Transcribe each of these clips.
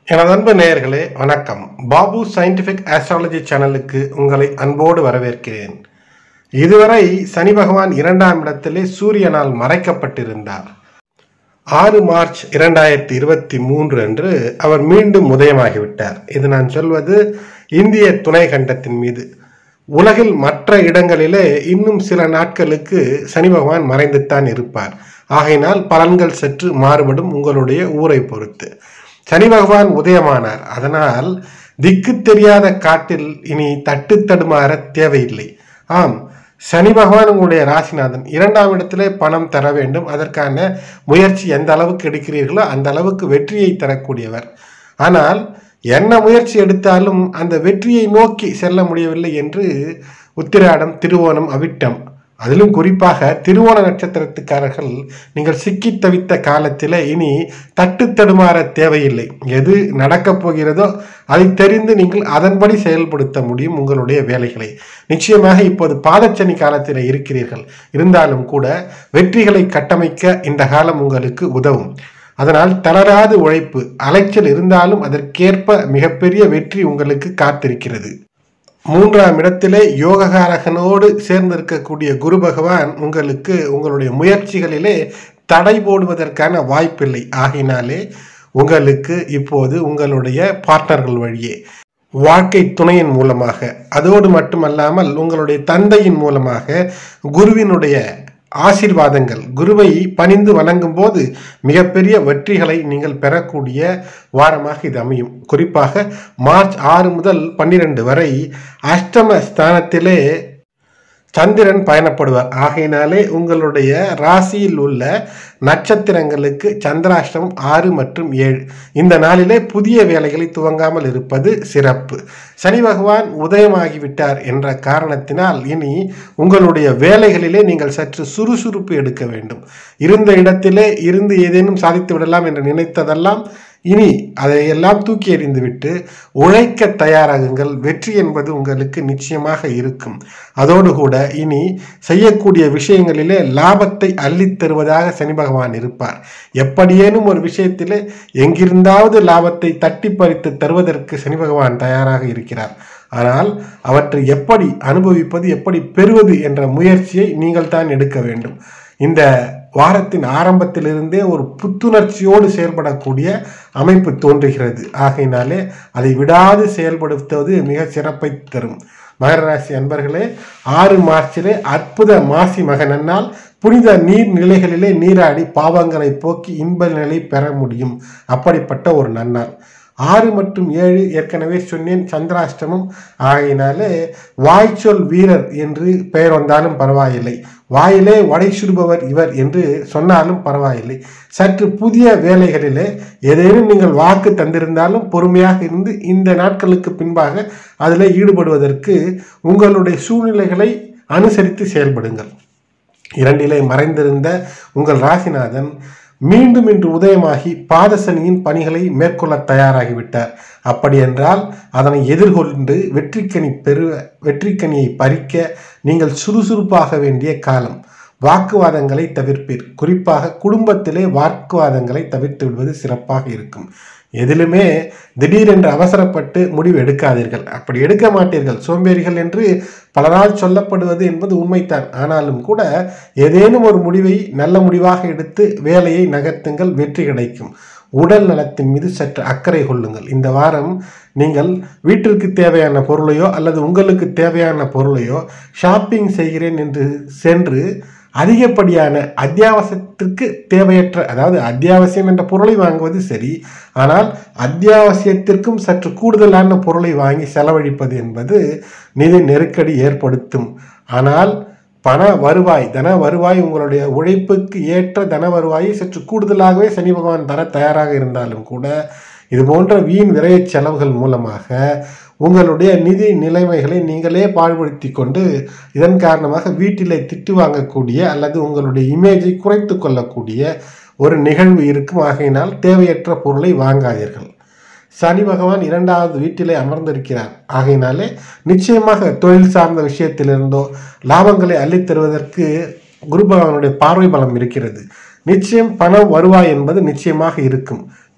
எனது அன்பு நேயர்களே வணக்கம் பாபு சயின்டிஃபிக் ஆஸ்ட்ராலஜி சேனலுக்கு உங்களை அன்போடு வரவேற்கிறேன் இதுவரை சனி பகவான் இரண்டாம் இடத்திலே சூரியனால் மறைக்கப்பட்டிருந்தார் ஆறு மார்ச் இரண்டாயிரத்தி இருபத்தி மூன்று அன்று அவர் மீண்டும் உதயமாகிவிட்டார் இது நான் சொல்வது இந்திய துணை கண்டத்தின் மீது உலகில் மற்ற இடங்களிலே இன்னும் சில நாட்களுக்கு சனி பகவான் மறைந்துத்தான் இருப்பார் ஆகையினால் பலன்கள் சற்று மாறுபடும் உங்களுடைய ஊரை பொறுத்து சனி பகவான் உதயமானார் அதனால் திக்கு தெரியாத காட்டில் இனி தட்டு தடுமாற தேவையில்லை ஆம் சனி பகவான் உங்களுடைய ராசிநாதன் இரண்டாம் இடத்திலே பணம் தர வேண்டும் அதற்கான முயற்சி எந்த அளவுக்கு எடுக்கிறீர்களோ அந்த அளவுக்கு வெற்றியை தரக்கூடியவர் ஆனால் என்ன முயற்சி எடுத்தாலும் அந்த வெற்றியை நோக்கி செல்ல முடியவில்லை என்று உத்திராடம் திருவோணம் அவிட்டம் அதிலும் குறிப்பாக திருவோண நட்சத்திரத்துக்காரர்கள் நீங்கள் சிக்கி தவித்த காலத்தில் இனி தட்டு தடுமாற தேவையில்லை எது நடக்கப் போகிறதோ அதை தெரிந்து நீங்கள் அதன்படி செயல்படுத்த முடியும் உங்களுடைய வேலைகளை நிச்சயமாக இப்போது பாதச்சனி காலத்தில் இருக்கிறீர்கள் இருந்தாலும் கூட வெற்றிகளை கட்டமைக்க இந்த காலம் உங்களுக்கு உதவும் அதனால் தளராது உழைப்பு அலைச்சல் இருந்தாலும் அதற்கேற்ப மிகப்பெரிய வெற்றி உங்களுக்கு காத்திருக்கிறது மூன்றாம் இடத்திலே யோககாரகனோடு சேர்ந்திருக்கக்கூடிய குரு பகவான் உங்களுக்கு உங்களுடைய முயற்சிகளிலே தடை போடுவதற்கான வாய்ப்பில்லை ஆகினாலே உங்களுக்கு இப்போது உங்களுடைய பார்ட்னர்கள் வழியே வாழ்க்கை துணையின் மூலமாக அதோடு மட்டுமல்லாமல் உங்களுடைய தந்தையின் மூலமாக குருவினுடைய ஆசீர்வாதங்கள் குருவை பணிந்து வணங்கும் போது மிகப்பெரிய வெற்றிகளை நீங்கள் பெறக்கூடிய வாரமாக இது அமையும் குறிப்பாக மார்ச் ஆறு முதல் பன்னிரண்டு வரை அஷ்டம ஸ்தானத்திலே சந்திரன் பயணப்படுவார் ஆகையினாலே உங்களுடைய ராசியில் உள்ள நட்சத்திரங்களுக்கு சந்திராஷ்டமம் ஆறு மற்றும் ஏழு இந்த நாளிலே புதிய வேலைகளை துவங்காமல் இருப்பது சிறப்பு சனி பகவான் உதயமாகிவிட்டார் என்ற காரணத்தினால் இனி உங்களுடைய வேலைகளிலே நீங்கள் சற்று சுறுசுறுப்பு எடுக்க வேண்டும் இருந்த இடத்திலே இருந்து ஏதேனும் சாதித்து விடலாம் என்று நினைத்ததெல்லாம் இனி அதையெல்லாம் தூக்கி எறிந்துவிட்டு உழைக்க தயாராகுங்கள் வெற்றி என்பது உங்களுக்கு நிச்சயமாக இருக்கும் அதோடு கூட இனி செய்யக்கூடிய விஷயங்களிலே லாபத்தை அள்ளித் தருவதாக சனி பகவான் இருப்பார் எப்படியேனும் ஒரு விஷயத்திலே எங்கிருந்தாவது லாபத்தை தட்டி பறித்து தருவதற்கு சனி பகவான் தயாராக இருக்கிறார் ஆனால் அவற்றை எப்படி அனுபவிப்பது எப்படி பெறுவது என்ற முயற்சியை நீங்கள் தான் எடுக்க வேண்டும் இந்த வாரத்தின் ஆரம்பத்திலிருந்தே ஒரு புத்துணர்ச்சியோடு செயல்படக்கூடிய அமைப்பு தோன்றுகிறது ஆகையினாலே அதை விடாது செயல்படுத்துவது மிக சிறப்பை தரும் மகர ராசி அன்பர்களே ஆறு மார்ச்சிலே அற்புத மாசி மகனன்னால் புனித நீர்நிலைகளிலே நீராடி பாவங்களை போக்கி இன்ப நிலை பெற முடியும் அப்படிப்பட்ட ஒரு நன்னாள் ஆறு மற்றும் ஏழு ஏற்கனவே சொன்னேன் சந்திராஷ்டமம் ஆகையினாலே வாய்ச்சொல் வீரர் என்று பெயர் வந்தாலும் பரவாயில்லை வாயிலே வடை சுடுபவர் இவர் என்று சொன்னாலும் பரவாயில்லை சற்று புதிய வேலைகளிலே ஏதேனும் நீங்கள் வாக்கு தந்திருந்தாலும் பொறுமையாக இருந்து இந்த நாட்களுக்கு பின்பாக அதில் ஈடுபடுவதற்கு உங்களுடைய சூழ்நிலைகளை அனுசரித்து செயல்படுங்கள் இரண்டிலே மறைந்திருந்த உங்கள் ராசிநாதன் மீண்டும் இன்று உதயமாகி பாதசனியின் பணிகளை மேற்கொள்ள தயாராகிவிட்டார் அப்படியென்றால் அதனை எதிர்கொண்டு வெற்றிக்கனி பெரு வெற்றிக்கனியை பறிக்க நீங்கள் சுறுசுறுப்பாக வேண்டிய காலம் வாக்குவாதங்களை தவிர்ப்பீர் குறிப்பாக குடும்பத்திலே வாக்குவாதங்களை தவிர்த்து விடுவது சிறப்பாக இருக்கும் எதிலுமே திடீரென்று அவசரப்பட்டு முடிவு எடுக்காதீர்கள் அப்படி எடுக்க மாட்டீர்கள் சோம்பேறிகள் என்று பல நாள் சொல்லப்படுவது என்பது உண்மைத்தான் ஆனாலும் கூட ஏதேனும் ஒரு முடிவை நல்ல முடிவாக எடுத்து வேலையை நகர்த்துங்கள் வெற்றி கிடைக்கும் உடல் நலத்தின் மீது சற்று அக்கறை கொள்ளுங்கள் இந்த வாரம் நீங்கள் வீட்டிற்கு தேவையான பொருளையோ அல்லது உங்களுக்கு தேவையான பொருளையோ ஷாப்பிங் செய்கிறேன் என்று சென்று அதிகப்படியான அத்தியாவசியத்திற்கு தேவையற்ற அதாவது அத்தியாவசியம் என்ற பொருளை வாங்குவது சரி ஆனால் அத்தியாவசியத்திற்கும் சற்று கூடுதலான பொருளை வாங்கி செலவழிப்பது என்பது நிதி நெருக்கடி ஏற்படுத்தும் ஆனால் பண வருவாய் தன வருவாய் உங்களுடைய உழைப்புக்கு ஏற்ற தன வருவாயை சற்று கூடுதலாகவே சனி பகவான் தர தயாராக இருந்தாலும் கூட இது போன்ற வீண் விரைய செலவுகள் மூலமாக உங்களுடைய நிதி நிலைமைகளை நீங்களே பாழ்படுத்தி கொண்டு இதன் காரணமாக வீட்டிலே திட்டு வாங்கக்கூடிய அல்லது உங்களுடைய இமேஜை குறைத்து கொள்ளக்கூடிய ஒரு நிகழ்வு இருக்கும் ஆகையினால் தேவையற்ற பொருளை வாங்காதீர்கள் சனி பகவான் இரண்டாவது வீட்டிலே அமர்ந்திருக்கிறார் ஆகையினாலே நிச்சயமாக தொழில் சார்ந்த விஷயத்திலிருந்தோ லாபங்களை அள்ளித் தருவதற்கு குரு பகவானுடைய பார்வை பலம் இருக்கிறது நிச்சயம் பணம் வருவாய் என்பது நிச்சயமாக இருக்கும்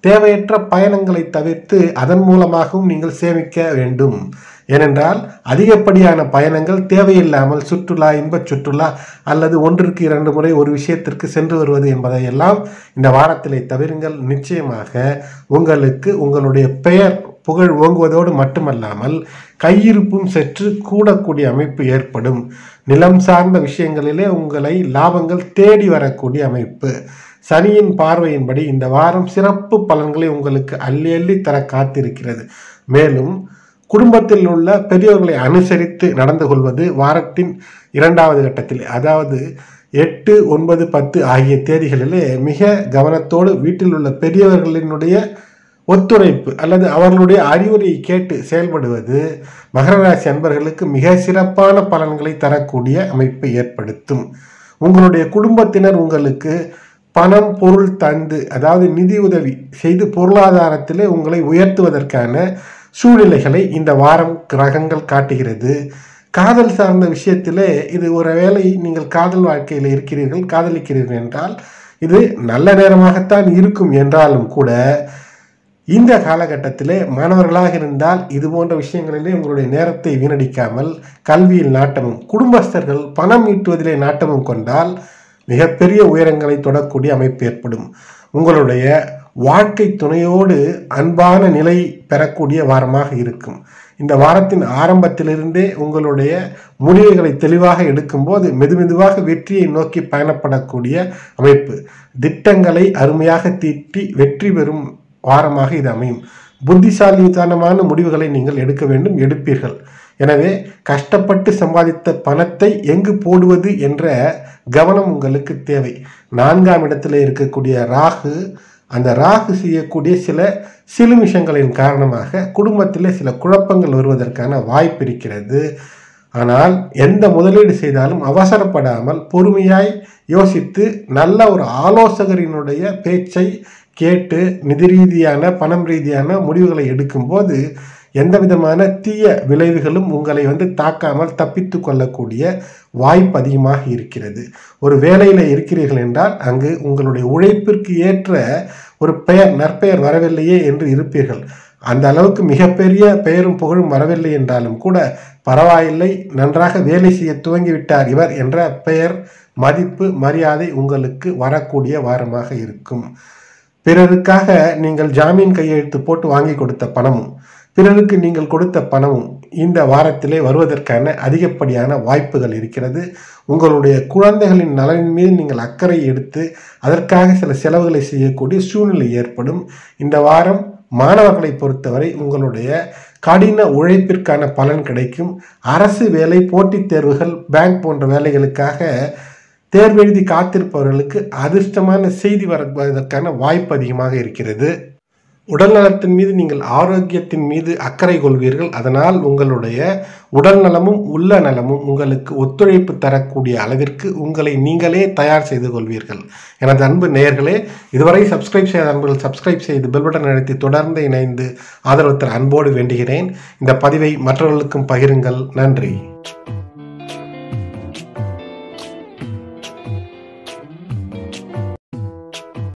தேவையற்ற பயணங்களை தவிர்த்து அதன் மூலமாகவும் நீங்கள் சேமிக்க வேண்டும் ஏனென்றால் அதிகப்படியான பயணங்கள் தேவையில்லாமல் சுற்றுலா இன்பச் சுற்றுலா அல்லது ஒன்றிற்கு இரண்டு முறை ஒரு விஷயத்திற்கு சென்று வருவது என்பதையெல்லாம் இந்த வாரத்திலே தவிருங்கள் நிச்சயமாக உங்களுக்கு உங்களுடைய பெயர் புகழ் ஓங்குவதோடு மட்டுமல்லாமல் கையிருப்பும் சற்று கூடக்கூடிய அமைப்பு ஏற்படும் நிலம் சார்ந்த விஷயங்களிலே உங்களை லாபங்கள் தேடி வரக்கூடிய அமைப்பு சனியின் பார்வையின்படி இந்த வாரம் சிறப்பு பலன்களை உங்களுக்கு அள்ளி அள்ளி தர காத்திருக்கிறது மேலும் குடும்பத்தில் உள்ள பெரியவர்களை அனுசரித்து நடந்து கொள்வது வாரத்தின் இரண்டாவது கட்டத்தில் அதாவது எட்டு ஒன்பது பத்து ஆகிய தேதிகளிலே மிக கவனத்தோடு வீட்டில் உள்ள பெரியவர்களினுடைய ஒத்துழைப்பு அல்லது அவர்களுடைய அறிவுரையை கேட்டு செயல்படுவது மகர ராசி அன்பர்களுக்கு மிக சிறப்பான பலன்களை தரக்கூடிய அமைப்பை ஏற்படுத்தும் உங்களுடைய குடும்பத்தினர் உங்களுக்கு பணம் பொருள் தந்து அதாவது நிதி உதவி செய்து பொருளாதாரத்திலே உங்களை உயர்த்துவதற்கான சூழ்நிலைகளை இந்த வாரம் கிரகங்கள் காட்டுகிறது காதல் சார்ந்த விஷயத்திலே இது ஒரு வேளை நீங்கள் காதல் வாழ்க்கையில் இருக்கிறீர்கள் காதலிக்கிறீர்கள் என்றால் இது நல்ல நேரமாகத்தான் இருக்கும் என்றாலும் கூட இந்த காலகட்டத்திலே மாணவர்களாக இருந்தால் இது போன்ற விஷயங்களிலே உங்களுடைய நேரத்தை வீணடிக்காமல் கல்வியில் நாட்டமும் குடும்பஸ்தர்கள் பணம் ஈட்டுவதிலே நாட்டமும் கொண்டால் மிகப்பெரிய உயரங்களை தொடக்கூடிய அமைப்பு ஏற்படும் உங்களுடைய வாழ்க்கை துணையோடு அன்பான நிலை பெறக்கூடிய வாரமாக இருக்கும் இந்த வாரத்தின் ஆரம்பத்திலிருந்தே உங்களுடைய முடிவுகளை தெளிவாக எடுக்கும்போது மெதுமெதுவாக வெற்றியை நோக்கி பயணப்படக்கூடிய அமைப்பு திட்டங்களை அருமையாக தீட்டி வெற்றி பெறும் வாரமாக இது அமையும் புத்திசாலித்தனமான முடிவுகளை நீங்கள் எடுக்க வேண்டும் எடுப்பீர்கள் எனவே கஷ்டப்பட்டு சம்பாதித்த பணத்தை எங்கு போடுவது என்ற கவனம் உங்களுக்கு தேவை நான்காம் இடத்துல இருக்கக்கூடிய ராகு அந்த ராகு செய்யக்கூடிய சில சிலுமிஷங்களின் காரணமாக குடும்பத்திலே சில குழப்பங்கள் வருவதற்கான வாய்ப்பு இருக்கிறது ஆனால் எந்த முதலீடு செய்தாலும் அவசரப்படாமல் பொறுமையாய் யோசித்து நல்ல ஒரு ஆலோசகரினுடைய பேச்சை கேட்டு நிதி ரீதியான பணம் ரீதியான முடிவுகளை எடுக்கும்போது எந்த விதமான தீய விளைவுகளும் உங்களை வந்து தாக்காமல் தப்பித்து கொள்ளக்கூடிய வாய்ப்பு அதிகமாக இருக்கிறது ஒரு வேலையில் இருக்கிறீர்கள் என்றால் அங்கு உங்களுடைய உழைப்பிற்கு ஏற்ற ஒரு பெயர் நற்பெயர் வரவில்லையே என்று இருப்பீர்கள் அந்த அளவுக்கு மிகப்பெரிய பெயரும் புகழும் வரவில்லை என்றாலும் கூட பரவாயில்லை நன்றாக வேலை செய்ய துவங்கிவிட்டார் இவர் என்ற பெயர் மதிப்பு மரியாதை உங்களுக்கு வரக்கூடிய வாரமாக இருக்கும் பிறருக்காக நீங்கள் ஜாமீன் கையெழுத்து போட்டு வாங்கி கொடுத்த பணமும் பிறருக்கு நீங்கள் கொடுத்த பணமும் இந்த வாரத்திலே வருவதற்கான அதிகப்படியான வாய்ப்புகள் இருக்கிறது உங்களுடைய குழந்தைகளின் நலனின் மீது நீங்கள் அக்கறை எடுத்து அதற்காக சில செலவுகளை செய்யக்கூடிய சூழ்நிலை ஏற்படும் இந்த வாரம் மாணவர்களை பொறுத்தவரை உங்களுடைய கடின உழைப்பிற்கான பலன் கிடைக்கும் அரசு வேலை போட்டித் தேர்வுகள் பேங்க் போன்ற வேலைகளுக்காக தேர்வெழுதி காத்திருப்பவர்களுக்கு அதிர்ஷ்டமான செய்தி வருவதற்கான வாய்ப்பு அதிகமாக இருக்கிறது உடல் நலத்தின் மீது நீங்கள் ஆரோக்கியத்தின் மீது அக்கறை கொள்வீர்கள் அதனால் உங்களுடைய உடல் நலமும் உள்ள நலமும் உங்களுக்கு ஒத்துழைப்பு தரக்கூடிய அளவிற்கு உங்களை நீங்களே தயார் செய்து கொள்வீர்கள் எனது அன்பு நேயர்களே இதுவரை சப்ஸ்கிரைப் செய்த அன்புகள் சப்ஸ்கிரைப் செய்து பெல் பட்டன் அழுத்தி தொடர்ந்து இணைந்து ஆதரவு தர அன்போடு வேண்டுகிறேன் இந்த பதிவை மற்றவர்களுக்கும் பகிருங்கள் நன்றி